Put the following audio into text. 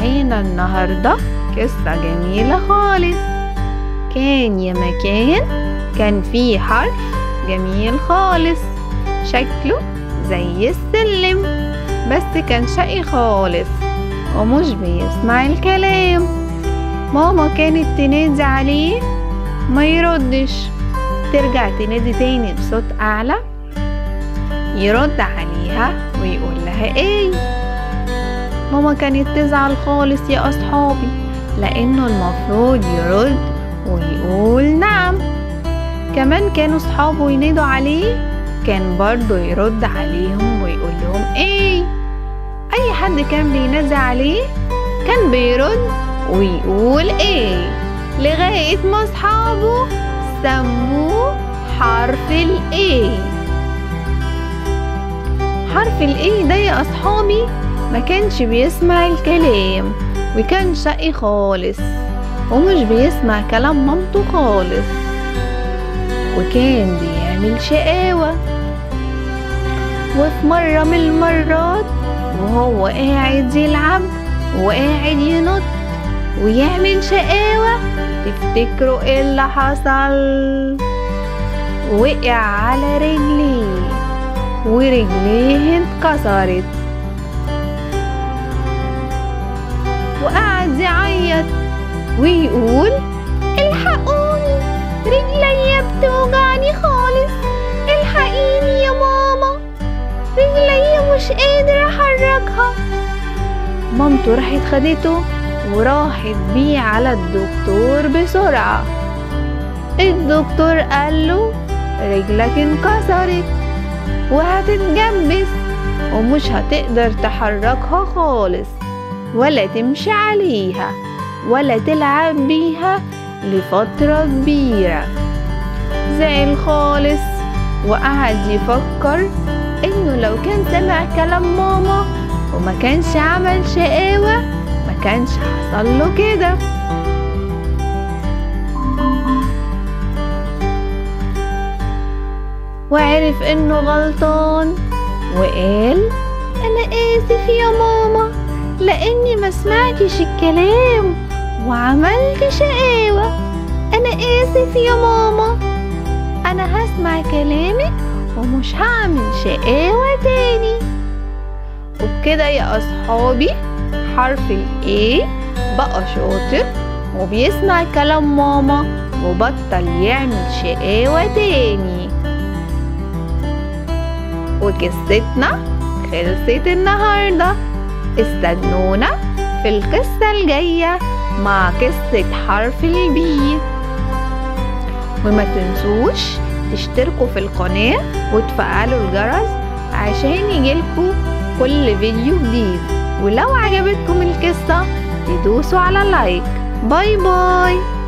معانا النهاردة قصة جميلة خالص كان يا مكان كان فيه حرف جميل خالص شكله زي السلم بس كان شقي خالص ومش بيسمع الكلام ماما كانت تنادي عليه ما يردش ترجع تنادي تاني بصوت أعلى يرد عليها ويقول لها ايه ماما كانت تزعل خالص يا أصحابي لأنه المفروض يرد ويقول نعم كمان كانوا صحابه ينادوا عليه كان برضه يرد عليهم ويقول لهم ايه أي حد كان بينادي عليه كان بيرد ويقول ايه لغاية ما صحابه سموه حرف الايه حرف الايه ده يا أصحابي ما كانش بيسمع الكلام وكان شقي خالص ومش بيسمع كلام مامته خالص وكان بيعمل شقاوة وفي مرة من المرات وهو قاعد يلعب وقاعد ينط ويعمل شقاوة تفتكروا ايه اللي حصل وقع على رجليه ورجليه اتكسرت وقعد يعيط ويقول الحقوني رجليا بتوجعني خالص الحقيني يا ماما رجليا مش قادر احركها مامته راحت خدته وراحت بيه على الدكتور بسرعة الدكتور قاله رجلك انكسرت وهتتجبس ومش هتقدر تحركها خالص ولا تمشي عليها ولا تلعب بيها لفترة كبيرة زعل خالص وقعد يفكر انه لو كان سمع كلام ماما وما كانش عمل شقاوة ما كانش حصل له كده وعرف انه غلطان وقال انا اسف يا ماما لاني ما سمعتش الكلام وعملت شقاوة انا اسف يا ماما انا هسمع كلامك ومش هعمل شقاوة تاني وبكده يا اصحابي حرف الايه بقى شاطر وبيسمع كلام ماما وبطل يعمل شقاوة تاني وقصتنا خلصت النهاردة استنونا في القصة الجاية مع قصة حرف البي وما تنسوش تشتركوا في القناة وتفعلوا الجرس عشان يجيلكوا كل فيديو جديد ولو عجبتكم القصة تدوسوا على لايك باي باي